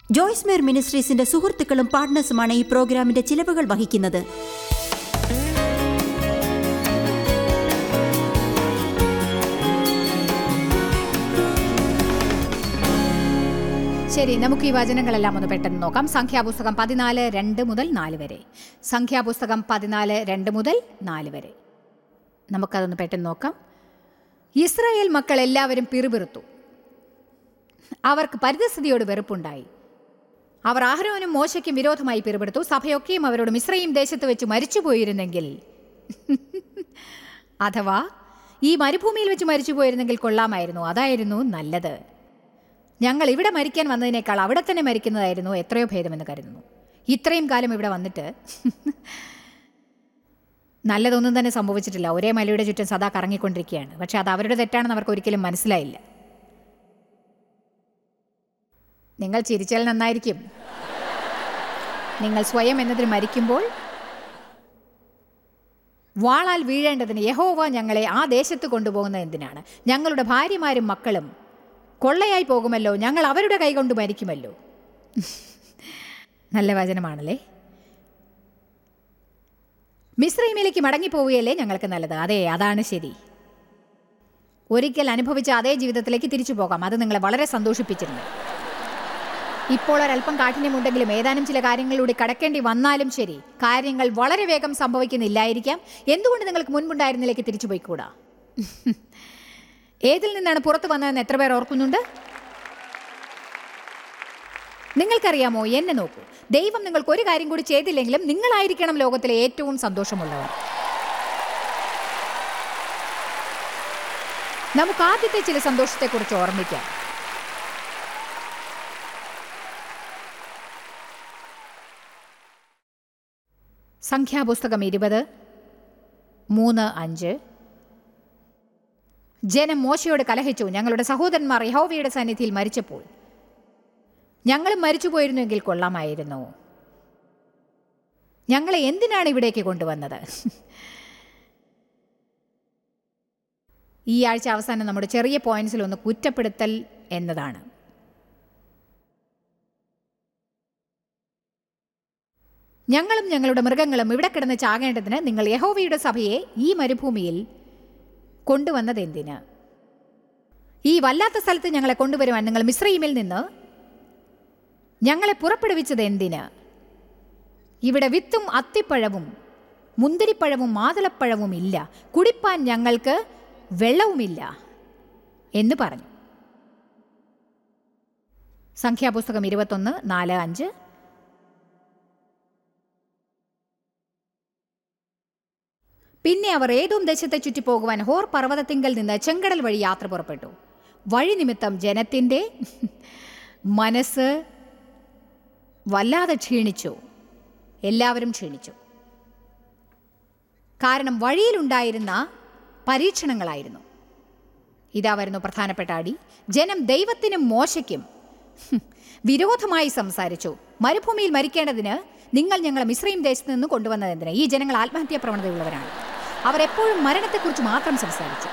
ജോയ്സ് മേർ മിനിസ്ട്രീസിന്റെ സുഹൃത്തുക്കളും പാർട്ട്നേഴ്സുമാണ് ഈ പ്രോഗ്രാമിന്റെ ചിലവുകൾ വഹിക്കുന്നത് ശരി നമുക്ക് ഈ വചനങ്ങളെല്ലാം ഒന്ന് പെട്ടെന്ന് നോക്കാം സംഖ്യാപുസ്തകം പതിനാല് രണ്ട് മുതൽ നാല് വരെ സംഖ്യാപുസ്തകം പതിനാല് രണ്ട് മുതൽ നാല് വരെ നമുക്കതൊന്ന് പെട്ടെന്ന് നോക്കാം ഇസ്രായേൽ മക്കൾ എല്ലാവരും പിറുപിറുത്തു അവർക്ക് പരിതസ്ഥിതിയോട് വെറുപ്പുണ്ടായി അവർ ആഹ്രോനും മോശയ്ക്കും വിരോധമായി പിറുപെടുത്തു സഭയൊക്കെയും അവരോട് മിശ്രയും ദേശത്ത് വെച്ച് മരിച്ചുപോയിരുന്നെങ്കിൽ അഥവാ ഈ മരുഭൂമിയിൽ വെച്ച് മരിച്ചു പോയിരുന്നെങ്കിൽ കൊള്ളാമായിരുന്നു അതായിരുന്നു നല്ലത് ഞങ്ങൾ ഇവിടെ മരിക്കാൻ വന്നതിനേക്കാൾ അവിടെ തന്നെ മരിക്കുന്നതായിരുന്നു എത്രയോ ഭേദമെന്ന് കരുതുന്നു ഇത്രയും കാലം ഇവിടെ വന്നിട്ട് നല്ലതൊന്നും തന്നെ സംഭവിച്ചിട്ടില്ല ഒരേ മലയുടെ ചുറ്റും സദാ കറങ്ങിക്കൊണ്ടിരിക്കുകയാണ് പക്ഷെ അത് അവരുടെ തെറ്റാണെന്ന് അവർക്ക് ഒരിക്കലും മനസ്സിലായില്ല നിങ്ങൾ ചിരിച്ചാൽ നന്നായിരിക്കും നിങ്ങൾ സ്വയം എന്നതിന് മരിക്കുമ്പോൾ വാളാൽ വീഴേണ്ടതിന് യഹോവ ഞങ്ങളെ ആ ദേശത്ത് കൊണ്ടുപോകുന്നത് എന്തിനാണ് ഞങ്ങളുടെ ഭാര്യമാരും മക്കളും കൊള്ളയായി പോകുമല്ലോ ഞങ്ങൾ അവരുടെ കൈകൊണ്ട് മരിക്കുമല്ലോ നല്ല വചനമാണല്ലേ മിശ്രൈമിലേക്ക് മടങ്ങിപ്പോവുകയല്ലേ ഞങ്ങൾക്ക് നല്ലത് അതെ അതാണ് ശരി ഒരിക്കൽ അനുഭവിച്ച അതേ ജീവിതത്തിലേക്ക് തിരിച്ചു പോകാം അത് നിങ്ങളെ വളരെ സന്തോഷിപ്പിച്ചിരുന്നു ഇപ്പോൾ ഒരല്പം കാഠിന്യമുണ്ടെങ്കിലും ഏതാനും ചില കാര്യങ്ങളിലൂടെ കടക്കേണ്ടി വന്നാലും ശരി കാര്യങ്ങൾ വളരെ വേഗം സംഭവിക്കുന്നില്ലായിരിക്കാം എന്തുകൊണ്ട് നിങ്ങൾക്ക് മുൻപുണ്ടായിരുന്നിലേക്ക് തിരിച്ചു പോയിക്കൂടാ ഏതിൽ നിന്നാണ് പുറത്തു വന്നതെന്ന് എത്ര പേർ ഓർക്കുന്നുണ്ട് നിങ്ങൾക്കറിയാമോ എന്നെ നോക്കൂ ദൈവം നിങ്ങൾക്ക് ഒരു കാര്യം കൂടി ചെയ്തില്ലെങ്കിലും നിങ്ങളായിരിക്കണം ലോകത്തിലെ ഏറ്റവും സന്തോഷമുള്ളവർ നമുക്ക് ആദ്യത്തെ ചില സന്തോഷത്തെക്കുറിച്ച് ഓർമ്മിക്കാം സംഖ്യാപുസ്തകം ഇരുപത് മൂന്ന് അഞ്ച് ജനം മോശയോട് കലഹിച്ചു ഞങ്ങളുടെ സഹോദരന്മാർ യഹോവയുടെ സന്നിധിയിൽ മരിച്ചപ്പോൾ ഞങ്ങളും മരിച്ചു പോയിരുന്നുവെങ്കിൽ കൊള്ളാമായിരുന്നു ഞങ്ങളെ എന്തിനാണ് ഇവിടേക്ക് കൊണ്ടുവന്നത് ഈ ആഴ്ച അവസാനം നമ്മുടെ ചെറിയ പോയിന്റ്സിൽ ഒന്ന് കുറ്റപ്പെടുത്തൽ എന്നതാണ് ഞങ്ങളും ഞങ്ങളുടെ മൃഗങ്ങളും ഇവിടെ കിടന്ന് ചാകേണ്ടതിന് നിങ്ങൾ യഹോവയുടെ സഭയെ ഈ മരുഭൂമിയിൽ കൊണ്ടുവന്നത് എന്തിന് ഈ വല്ലാത്ത സ്ഥലത്ത് ഞങ്ങളെ കൊണ്ടുവരുവാൻ നിങ്ങൾ മിശ്രയിമിൽ നിന്ന് ഞങ്ങളെ പുറപ്പെടുവിച്ചത് എന്തിന് ഇവിടെ വിത്തും അത്തിപ്പഴവും മുന്തിരിപ്പഴവും മാതളപ്പഴവും ഇല്ല കുടിപ്പാൻ ഞങ്ങൾക്ക് വെള്ളവുമില്ല എന്ന് പറഞ്ഞു സംഖ്യാപുസ്തകം ഇരുപത്തൊന്ന് നാല് അഞ്ച് പിന്നെ അവർ ഏതും ദേശത്തെ ചുറ്റിപ്പോകുവാൻ ഹോർ പർവ്വതത്തിങ്കൽ നിന്ന് ചെങ്കടൽ വഴി യാത്ര പുറപ്പെട്ടു വഴി നിമിത്തം ജനത്തിൻ്റെ മനസ്സ് വല്ലാതെ ക്ഷീണിച്ചു എല്ലാവരും ക്ഷീണിച്ചു കാരണം വഴിയിലുണ്ടായിരുന്ന പരീക്ഷണങ്ങളായിരുന്നു ഇതാ വരുന്നു പ്രധാനപ്പെട്ട അടി ജനം ദൈവത്തിനും മോശയ്ക്കും ഹും, വിരോധമായി സംസാരിച്ചു മരുഭൂമിയിൽ മരിക്കേണ്ടതിന് നിങ്ങൾ ഞങ്ങളെ മിശ്രയും ദേശത്ത് നിന്ന് കൊണ്ടുവന്നതെന്തിന് ഈ ജനങ്ങൾ ആത്മഹത്യാ പ്രവണതയുള്ളവരാണ് അവർ എപ്പോഴും മരണത്തെക്കുറിച്ച് മാത്രം സംസാരിച്ചു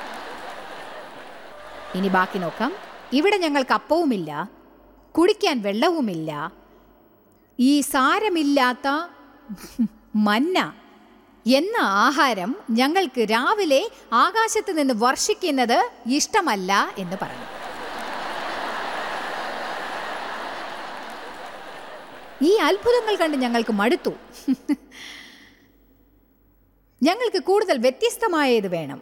ഇനി ബാക്കി നോക്കാം ഇവിടെ ഞങ്ങൾക്ക് അപ്പവുമില്ല കുടിക്കാൻ വെള്ളവുമില്ല ഈ സാരമില്ലാത്ത മന്ന എന്ന ആഹാരം ഞങ്ങൾക്ക് രാവിലെ ആകാശത്ത് നിന്ന് വർഷിക്കുന്നത് ഇഷ്ടമല്ല എന്ന് പറഞ്ഞു ഈ അത്ഭുതങ്ങൾ കണ്ട് ഞങ്ങൾക്ക് മടുത്തു ഞങ്ങൾക്ക് കൂടുതൽ വ്യത്യസ്തമായത് വേണം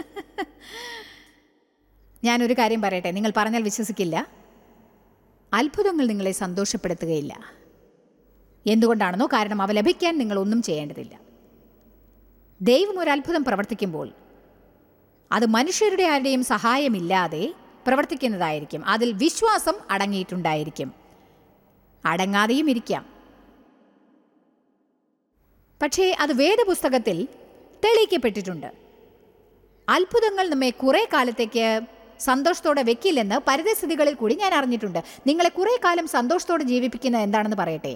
ഞാനൊരു കാര്യം പറയട്ടെ നിങ്ങൾ പറഞ്ഞാൽ വിശ്വസിക്കില്ല അത്ഭുതങ്ങൾ നിങ്ങളെ സന്തോഷപ്പെടുത്തുകയില്ല എന്തുകൊണ്ടാണെന്നോ കാരണം അവ ലഭിക്കാൻ നിങ്ങൾ ഒന്നും ചെയ്യേണ്ടതില്ല ദൈവം ഒരു അത്ഭുതം പ്രവർത്തിക്കുമ്പോൾ അത് മനുഷ്യരുടെ ആരുടെയും സഹായമില്ലാതെ പ്രവർത്തിക്കുന്നതായിരിക്കും അതിൽ വിശ്വാസം അടങ്ങിയിട്ടുണ്ടായിരിക്കും അടങ്ങാതെയും ഇരിക്കാം പക്ഷേ അത് വേദപുസ്തകത്തിൽ തെളിയിക്കപ്പെട്ടിട്ടുണ്ട് അത്ഭുതങ്ങൾ നമ്മെ കുറേ കാലത്തേക്ക് സന്തോഷത്തോടെ വെക്കില്ലെന്ന് പരിതസ്ഥിതികളിൽ കൂടി ഞാൻ അറിഞ്ഞിട്ടുണ്ട് നിങ്ങളെ കുറേ കാലം സന്തോഷത്തോടെ ജീവിപ്പിക്കുന്നത് എന്താണെന്ന് പറയട്ടെ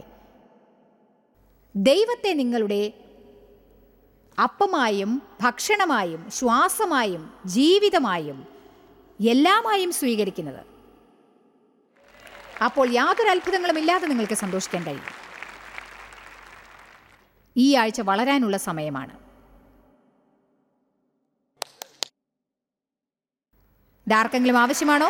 ദൈവത്തെ നിങ്ങളുടെ അപ്പമായും ഭക്ഷണമായും ശ്വാസമായും ജീവിതമായും എല്ലാമായും സ്വീകരിക്കുന്നത് അപ്പോൾ യാതൊരു അത്ഭുതങ്ങളും ഇല്ലാതെ നിങ്ങൾക്ക് സന്തോഷിക്കാൻ കഴിയും ഈ ആഴ്ച വളരാനുള്ള സമയമാണ് ഇതാർക്കെങ്കിലും ആവശ്യമാണോ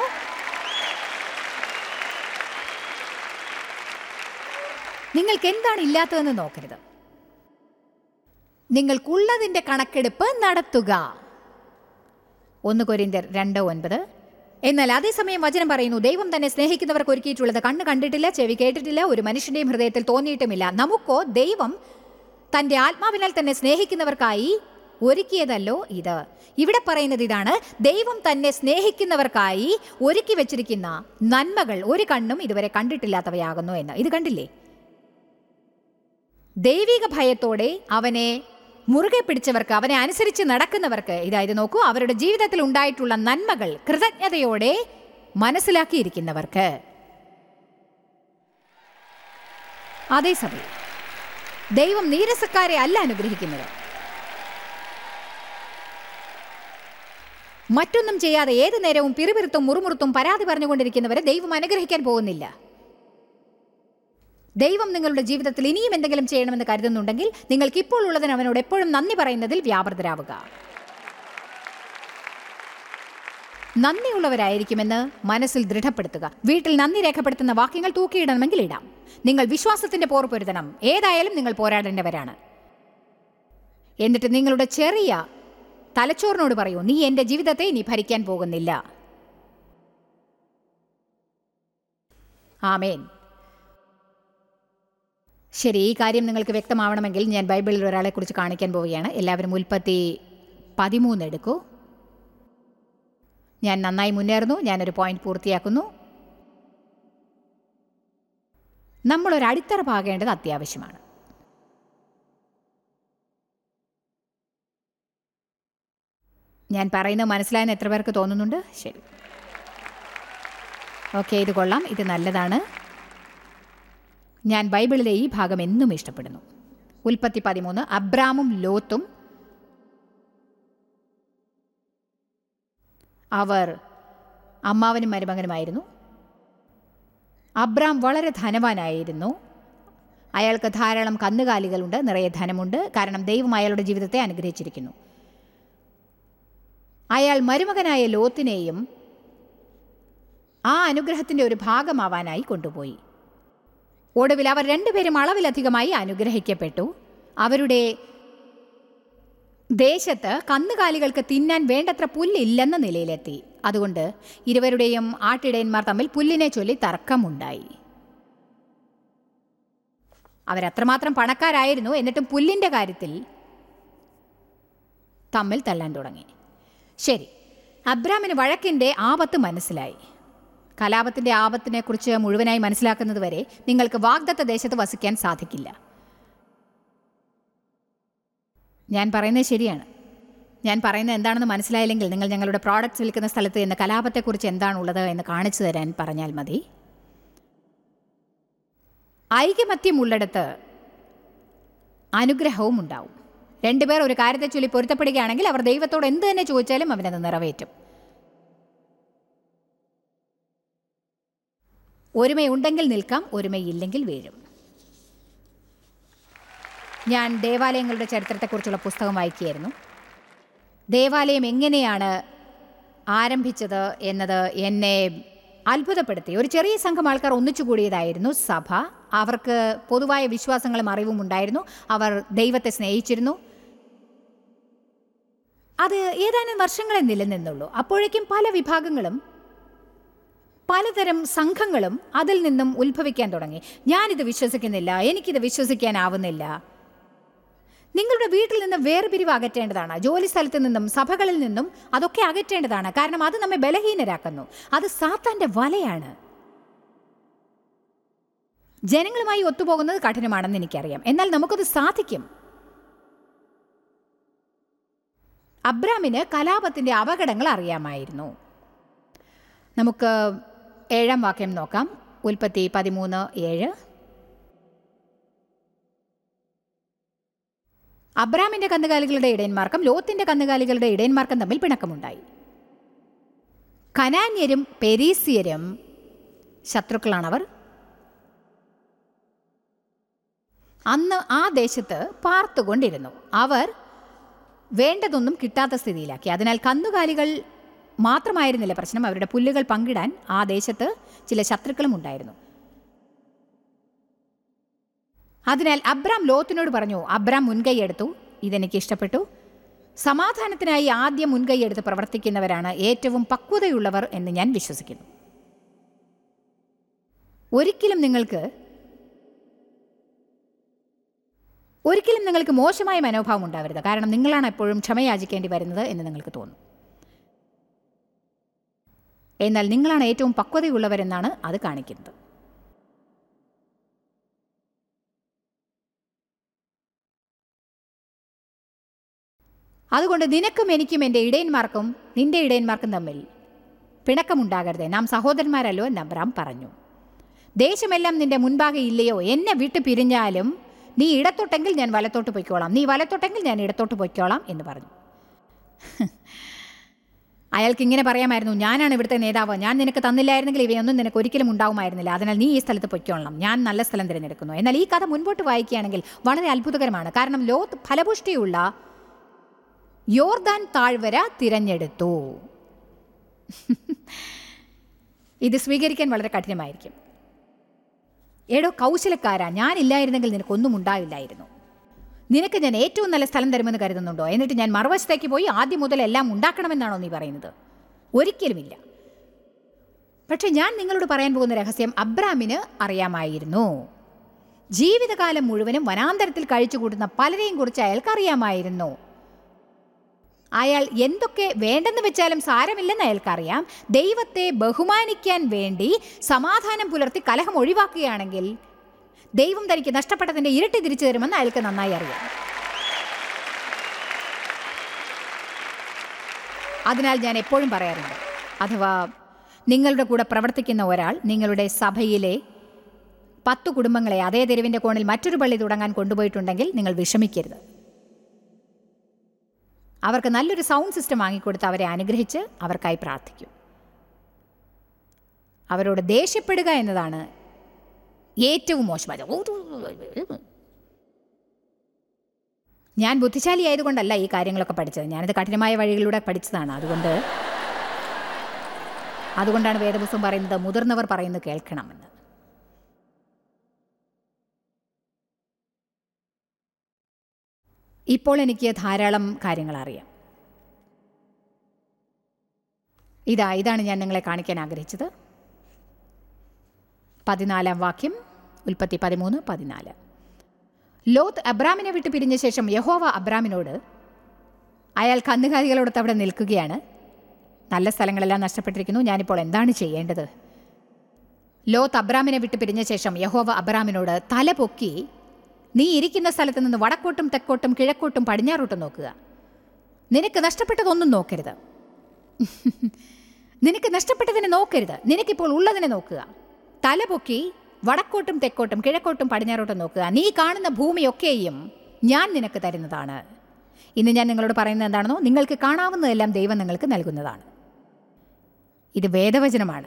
നിങ്ങൾക്ക് എന്താണ് ഇല്ലാത്തതെന്ന് നോക്കരുത് നിങ്ങൾക്കുള്ളതിന്റെ കണക്കെടുപ്പ് നടത്തുക ഒന്ന് കൊരിന്ത്യർ രണ്ട് ഒൻപത് എന്നാൽ അതേസമയം വചനം പറയുന്നു ദൈവം തന്നെ സ്നേഹിക്കുന്നവർക്ക് ഒരുക്കിയിട്ടുള്ളത് കണ്ണ് കണ്ടിട്ടില്ല ചെവി കേട്ടിട്ടില്ല ഒരു മനുഷ്യന്റെയും ഹൃദയത്തിൽ തോന്നിയിട്ടുമില്ല നമുക്കോ ദൈവം തന്റെ ആത്മാവിനാൽ തന്നെ സ്നേഹിക്കുന്നവർക്കായി ഒരുക്കിയതല്ലോ ഇത് ഇവിടെ പറയുന്നത് ഇതാണ് ദൈവം തന്നെ സ്നേഹിക്കുന്നവർക്കായി ഒരുക്കി വെച്ചിരിക്കുന്ന നന്മകൾ ഒരു കണ്ണും ഇതുവരെ കണ്ടിട്ടില്ലാത്തവയാകുന്നു എന്ന് ഇത് കണ്ടില്ലേ ദൈവിക ഭയത്തോടെ അവനെ മുറുകെ പിടിച്ചവർക്ക് അവനെ അനുസരിച്ച് നടക്കുന്നവർക്ക് ഇതായത് നോക്കൂ അവരുടെ ജീവിതത്തിൽ ഉണ്ടായിട്ടുള്ള നന്മകൾ കൃതജ്ഞതയോടെ മനസ്സിലാക്കിയിരിക്കുന്നവർക്ക് അതേസമയം ദൈവം നീരസക്കാരെ അല്ല അനുഗ്രഹിക്കുന്നത് മറ്റൊന്നും ചെയ്യാതെ ഏതു നേരവും പിറുപിറുത്തും മുറുമുറുത്തും പരാതി പറഞ്ഞുകൊണ്ടിരിക്കുന്നവരെ ദൈവം അനുഗ്രഹിക്കാൻ പോകുന്നില്ല ദൈവം നിങ്ങളുടെ ജീവിതത്തിൽ ഇനിയും എന്തെങ്കിലും ചെയ്യണമെന്ന് കരുതുന്നുണ്ടെങ്കിൽ നിങ്ങൾക്ക് ഇപ്പോൾ ഉള്ളതിന് അവനോട് എപ്പോഴും നന്ദി പറയുന്നതിൽ വ്യാപൃതരാവുക നന്ദിയുള്ളവരായിരിക്കുമെന്ന് മനസ്സിൽ ദൃഢപ്പെടുത്തുക വീട്ടിൽ നന്ദി രേഖപ്പെടുത്തുന്ന വാക്യങ്ങൾ തൂക്കിയിടണമെങ്കിൽ ഇടാം നിങ്ങൾ വിശ്വാസത്തിന്റെ പോർ പൊരുതണം ഏതായാലും നിങ്ങൾ പോരാടേണ്ടവരാണ് എന്നിട്ട് നിങ്ങളുടെ ചെറിയ തലച്ചോറിനോട് പറയൂ നീ എൻ്റെ ജീവിതത്തെ ഇനി ഭരിക്കാൻ പോകുന്നില്ല ആമേൻ ശരി ഈ കാര്യം നിങ്ങൾക്ക് വ്യക്തമാവണമെങ്കിൽ ഞാൻ ബൈബിളിൽ ഒരാളെക്കുറിച്ച് കാണിക്കാൻ പോവുകയാണ് എല്ലാവരും ഉൽപ്പത്തി പതിമൂന്ന് എടുക്കൂ ഞാൻ നന്നായി മുന്നേറുന്നു ഞാനൊരു പോയിന്റ് പൂർത്തിയാക്കുന്നു നമ്മളൊരു അടിത്തറ പാകേണ്ടത് അത്യാവശ്യമാണ് ഞാൻ പറയുന്നത് മനസ്സിലായെന്ന് എത്ര പേർക്ക് തോന്നുന്നുണ്ട് ശരി ഓക്കെ ഇത് കൊള്ളാം ഇത് നല്ലതാണ് ഞാൻ ബൈബിളിലെ ഈ ഭാഗം എന്നും ഇഷ്ടപ്പെടുന്നു ഉൽപ്പത്തി പതിമൂന്ന് അബ്രാമും ലോത്തും അവർ അമ്മാവനും മരുമകനുമായിരുന്നു അബ്രാം വളരെ ധനവാനായിരുന്നു അയാൾക്ക് ധാരാളം കന്നുകാലികളുണ്ട് നിറയെ ധനമുണ്ട് കാരണം ദൈവം അയാളുടെ ജീവിതത്തെ അനുഗ്രഹിച്ചിരിക്കുന്നു അയാൾ മരുമകനായ ലോത്തിനെയും ആ അനുഗ്രഹത്തിൻ്റെ ഒരു ഭാഗമാവാനായി കൊണ്ടുപോയി ഒടുവിൽ അവർ രണ്ടുപേരും അളവിലധികമായി അനുഗ്രഹിക്കപ്പെട്ടു അവരുടെ ദേശത്ത് കന്നുകാലികൾക്ക് തിന്നാൻ വേണ്ടത്ര പുല്ലില്ലെന്ന നിലയിലെത്തി അതുകൊണ്ട് ഇരുവരുടെയും ആട്ടിടയന്മാർ തമ്മിൽ പുല്ലിനെ ചൊല്ലി തർക്കമുണ്ടായി അവരത്രമാത്രം പണക്കാരായിരുന്നു എന്നിട്ടും പുല്ലിൻ്റെ കാര്യത്തിൽ തമ്മിൽ തല്ലാൻ തുടങ്ങി ശരി അബ്രാമിന് വഴക്കിൻ്റെ ആപത്ത് മനസ്സിലായി കലാപത്തിൻ്റെ ആപത്തിനെക്കുറിച്ച് മുഴുവനായി മനസ്സിലാക്കുന്നത് വരെ നിങ്ങൾക്ക് വാഗ്ദത്ത ദേശത്ത് വസിക്കാൻ സാധിക്കില്ല ഞാൻ പറയുന്നത് ശരിയാണ് ഞാൻ പറയുന്നത് എന്താണെന്ന് മനസ്സിലായില്ലെങ്കിൽ നിങ്ങൾ ഞങ്ങളുടെ പ്രോഡക്റ്റ്സ് വിൽക്കുന്ന സ്ഥലത്ത് എന്ന കലാപത്തെക്കുറിച്ച് എന്താണുള്ളത് എന്ന് കാണിച്ചു തരാൻ പറഞ്ഞാൽ മതി ഐകമത്യം ഉള്ളിടത്ത് അനുഗ്രഹവും ഉണ്ടാവും രണ്ടുപേർ ഒരു കാര്യത്തെ ചൊല്ലി പൊരുത്തപ്പെടുകയാണെങ്കിൽ അവർ ദൈവത്തോട് എന്ത് തന്നെ ചോദിച്ചാലും അവനത് നിറവേറ്റും ഒരുമയുണ്ടെങ്കിൽ നിൽക്കാം ഒരുമയില്ലെങ്കിൽ വീഴും ഞാൻ ദേവാലയങ്ങളുടെ ചരിത്രത്തെക്കുറിച്ചുള്ള പുസ്തകം വായിക്കുകയായിരുന്നു ദേവാലയം എങ്ങനെയാണ് ആരംഭിച്ചത് എന്നത് എന്നെ അത്ഭുതപ്പെടുത്തി ഒരു ചെറിയ സംഘം ആൾക്കാർ ഒന്നിച്ചുകൂടിയതായിരുന്നു സഭ അവർക്ക് പൊതുവായ വിശ്വാസങ്ങളും അറിവും ഉണ്ടായിരുന്നു അവർ ദൈവത്തെ സ്നേഹിച്ചിരുന്നു അത് ഏതാനും വർഷങ്ങളെ നിലനിന്നുള്ളൂ അപ്പോഴേക്കും പല വിഭാഗങ്ങളും പലതരം സംഘങ്ങളും അതിൽ നിന്നും ഉത്ഭവിക്കാൻ തുടങ്ങി ഞാനിത് വിശ്വസിക്കുന്നില്ല എനിക്കിത് വിശ്വസിക്കാനാവുന്നില്ല നിങ്ങളുടെ വീട്ടിൽ നിന്ന് വേർപിരിവ് അകറ്റേണ്ടതാണ് ജോലി സ്ഥലത്ത് നിന്നും സഭകളിൽ നിന്നും അതൊക്കെ അകറ്റേണ്ടതാണ് കാരണം അത് നമ്മെ ബലഹീനരാക്കുന്നു അത് സാത്താന്റെ വലയാണ് ജനങ്ങളുമായി ഒത്തുപോകുന്നത് കഠിനമാണെന്ന് എനിക്കറിയാം എന്നാൽ നമുക്കത് സാധിക്കും അബ്രാമിന് കലാപത്തിന്റെ അപകടങ്ങൾ അറിയാമായിരുന്നു നമുക്ക് ഏഴാം വാക്യം നോക്കാം ഉൽപ്പത്തി പതിമൂന്ന് ഏഴ് അബ്രാമിന്റെ കന്നുകാലികളുടെ ഇടയന്മാർക്കും ലോത്തിന്റെ കന്നുകാലികളുടെ ഇടയന്മാർക്കും തമ്മിൽ പിണക്കമുണ്ടായി കനാന്യരും പെരീസിയരും ശത്രുക്കളാണവർ അന്ന് ആ ദേശത്ത് പാർത്തുകൊണ്ടിരുന്നു അവർ വേണ്ടതൊന്നും കിട്ടാത്ത സ്ഥിതിയിലാക്കി അതിനാൽ കന്നുകാലികൾ മാത്രമായിരുന്നില്ല പ്രശ്നം അവരുടെ പുല്ലുകൾ പങ്കിടാൻ ആ ദേശത്ത് ചില ശത്രുക്കളും ഉണ്ടായിരുന്നു അതിനാൽ അബ്രാം ലോത്തിനോട് പറഞ്ഞു അബ്രാം മുൻകൈ എടുത്തു ഇതെനിക്ക് ഇഷ്ടപ്പെട്ടു സമാധാനത്തിനായി ആദ്യം മുൻകൈ എടുത്ത് പ്രവർത്തിക്കുന്നവരാണ് ഏറ്റവും പക്വതയുള്ളവർ എന്ന് ഞാൻ വിശ്വസിക്കുന്നു ഒരിക്കലും നിങ്ങൾക്ക് ഒരിക്കലും നിങ്ങൾക്ക് മോശമായ മനോഭാവം ഉണ്ടാവരുത് കാരണം നിങ്ങളാണ് എപ്പോഴും ക്ഷമയാചിക്കേണ്ടി വരുന്നത് എന്ന് നിങ്ങൾക്ക് തോന്നും എന്നാൽ നിങ്ങളാണ് ഏറ്റവും പക്വതയുള്ളവരെന്നാണ് അത് കാണിക്കുന്നത് അതുകൊണ്ട് നിനക്കും എനിക്കും എൻ്റെ ഇടയന്മാർക്കും നിന്റെ ഇടയന്മാർക്കും തമ്മിൽ പിണക്കമുണ്ടാകരുത് നാം സഹോദരന്മാരല്ലോ എന്ന് അബ്രാം പറഞ്ഞു ദേശമെല്ലാം നിന്റെ മുൻപാകെ ഇല്ലയോ എന്നെ വിട്ടു പിരിഞ്ഞാലും നീ ഇടത്തോട്ടെങ്കിൽ ഞാൻ വലത്തോട്ട് പൊയ്ക്കോളാം നീ വലത്തോട്ടെങ്കിൽ ഞാൻ ഇടത്തോട്ട് പൊയ്ക്കോളാം എന്ന് പറഞ്ഞു അയാൾക്ക് ഇങ്ങനെ പറയാമായിരുന്നു ഞാനാണ് ഇവിടുത്തെ നേതാവ് ഞാൻ നിനക്ക് തന്നില്ലായിരുന്നെങ്കിൽ ഇവയൊന്നും നിനക്ക് ഒരിക്കലും ഉണ്ടാവുമായിരുന്നില്ല അതിനാൽ നീ ഈ സ്ഥലത്ത് പൊയ്ക്കോളണം ഞാൻ നല്ല സ്ഥലം തിരഞ്ഞെടുക്കുന്നു എന്നാൽ ഈ കഥ മുൻപോട്ട് വായിക്കുകയാണെങ്കിൽ വളരെ അത്ഭുതകരമാണ് കാരണം ലോത്ത് ഫലപുഷ്ടിയുള്ള യോർദാൻ താഴ്വര തിരഞ്ഞെടുത്തു ഇത് സ്വീകരിക്കാൻ വളരെ കഠിനമായിരിക്കും എടോ കൗശലക്കാരാ ഞാനില്ലായിരുന്നെങ്കിൽ നിനക്കൊന്നും ഉണ്ടാവില്ലായിരുന്നു നിനക്ക് ഞാൻ ഏറ്റവും നല്ല സ്ഥലം തരുമെന്ന് കരുതുന്നുണ്ടോ എന്നിട്ട് ഞാൻ മറുവശത്തേക്ക് പോയി ആദ്യം മുതൽ എല്ലാം ഉണ്ടാക്കണമെന്നാണോ നീ പറയുന്നത് ഒരിക്കലുമില്ല പക്ഷെ ഞാൻ നിങ്ങളോട് പറയാൻ പോകുന്ന രഹസ്യം അബ്രാമിന് അറിയാമായിരുന്നു ജീവിതകാലം മുഴുവനും വനാന്തരത്തിൽ കഴിച്ചുകൂട്ടുന്ന പലരെയും കുറിച്ച് അയാൾക്ക് അറിയാമായിരുന്നു അയാൾ എന്തൊക്കെ വേണ്ടെന്ന് വെച്ചാലും സാരമില്ലെന്ന് അയാൾക്കറിയാം ദൈവത്തെ ബഹുമാനിക്കാൻ വേണ്ടി സമാധാനം പുലർത്തി കലഹം ഒഴിവാക്കുകയാണെങ്കിൽ ദൈവം തനിക്ക് നഷ്ടപ്പെട്ടതിൻ്റെ ഇരട്ടി തിരിച്ചു തരുമെന്ന് അയാൾക്ക് നന്നായി അറിയാം അതിനാൽ ഞാൻ എപ്പോഴും പറയാറുണ്ട് അഥവാ നിങ്ങളുടെ കൂടെ പ്രവർത്തിക്കുന്ന ഒരാൾ നിങ്ങളുടെ സഭയിലെ പത്ത് കുടുംബങ്ങളെ അതേ തെരുവിൻ്റെ കോണിൽ മറ്റൊരു പള്ളി തുടങ്ങാൻ കൊണ്ടുപോയിട്ടുണ്ടെങ്കിൽ നിങ്ങൾ വിഷമിക്കരുത് അവർക്ക് നല്ലൊരു സൗണ്ട് സിസ്റ്റം വാങ്ങിക്കൊടുത്ത് അവരെ അനുഗ്രഹിച്ച് അവർക്കായി പ്രാർത്ഥിക്കും അവരോട് ദേഷ്യപ്പെടുക എന്നതാണ് ഏറ്റവും മോശമായ ഞാൻ ബുദ്ധിശാലി ആയതുകൊണ്ടല്ല ഈ കാര്യങ്ങളൊക്കെ പഠിച്ചത് ഞാനത് കഠിനമായ വഴികളിലൂടെ പഠിച്ചതാണ് അതുകൊണ്ട് അതുകൊണ്ടാണ് വേദപുസ്തകം പറയുന്നത് മുതിർന്നവർ പറയുന്നത് കേൾക്കണമെന്ന് ഇപ്പോൾ എനിക്ക് ധാരാളം കാര്യങ്ങൾ അറിയാം ഇതാ ഇതാണ് ഞാൻ നിങ്ങളെ കാണിക്കാൻ ആഗ്രഹിച്ചത് പതിനാലാം വാക്യം ഉൽപ്പത്തി പതിമൂന്ന് പതിനാല് ലോത്ത് അബ്രാമിനെ വിട്ട് പിരിഞ്ഞ ശേഷം യഹോവ അബ്രാമിനോട് അയാൾ കന്നുകാലികളോടൊത്ത് അവിടെ നിൽക്കുകയാണ് നല്ല സ്ഥലങ്ങളെല്ലാം നഷ്ടപ്പെട്ടിരിക്കുന്നു ഞാനിപ്പോൾ എന്താണ് ചെയ്യേണ്ടത് ലോത്ത് അബ്രാമിനെ വിട്ട് പിരിഞ്ഞ ശേഷം യഹോവ അബ്രാമിനോട് തല പൊക്കി നീ ഇരിക്കുന്ന സ്ഥലത്ത് നിന്ന് വടക്കോട്ടും തെക്കോട്ടും കിഴക്കോട്ടും പടിഞ്ഞാറോട്ടും നോക്കുക നിനക്ക് നഷ്ടപ്പെട്ടതൊന്നും നോക്കരുത് നിനക്ക് നഷ്ടപ്പെട്ടതിനെ നോക്കരുത് നിനക്കിപ്പോൾ ഉള്ളതിനെ നോക്കുക തല പൊക്കി വടക്കോട്ടും തെക്കോട്ടും കിഴക്കോട്ടും പടിഞ്ഞാറോട്ടും നോക്കുക നീ കാണുന്ന ഭൂമിയൊക്കെയും ഞാൻ നിനക്ക് തരുന്നതാണ് ഇന്ന് ഞാൻ നിങ്ങളോട് പറയുന്നത് എന്താണെന്നോ നിങ്ങൾക്ക് കാണാവുന്നതെല്ലാം ദൈവം നിങ്ങൾക്ക് നൽകുന്നതാണ് ഇത് വേദവചനമാണ്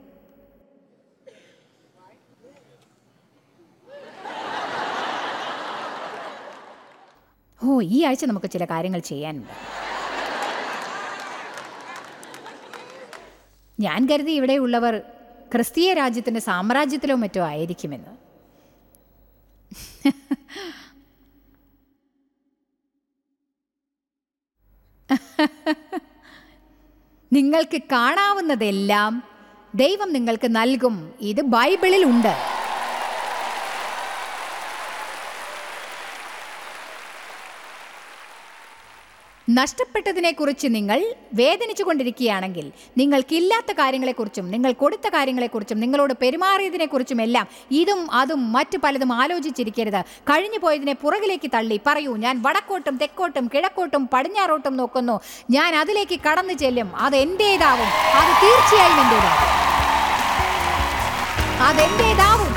ഓ ഈ ആഴ്ച നമുക്ക് ചില കാര്യങ്ങൾ ചെയ്യാനുണ്ട് ഞാൻ കരുതി ഇവിടെയുള്ളവർ ക്രിസ്തീയ രാജ്യത്തിൻ്റെ സാമ്രാജ്യത്തിലോ മറ്റോ ആയിരിക്കുമെന്ന് നിങ്ങൾക്ക് കാണാവുന്നതെല്ലാം ദൈവം നിങ്ങൾക്ക് നൽകും ഇത് ബൈബിളിൽ ഉണ്ട് നഷ്ടപ്പെട്ടതിനെക്കുറിച്ച് നിങ്ങൾ വേദനിച്ചു കൊണ്ടിരിക്കുകയാണെങ്കിൽ നിങ്ങൾക്കില്ലാത്ത കാര്യങ്ങളെക്കുറിച്ചും നിങ്ങൾ കൊടുത്ത കാര്യങ്ങളെക്കുറിച്ചും നിങ്ങളോട് പെരുമാറിയതിനെക്കുറിച്ചും എല്ലാം ഇതും അതും മറ്റു പലതും ആലോചിച്ചിരിക്കരുത് കഴിഞ്ഞു പോയതിനെ പുറകിലേക്ക് തള്ളി പറയൂ ഞാൻ വടക്കോട്ടും തെക്കോട്ടും കിഴക്കോട്ടും പടിഞ്ഞാറോട്ടും നോക്കുന്നു ഞാൻ അതിലേക്ക് കടന്നു ചെല്ലും അത് എൻ്റേതാവും അത് തീർച്ചയായും എൻ്റേതാവും അതെൻ്റേതാവും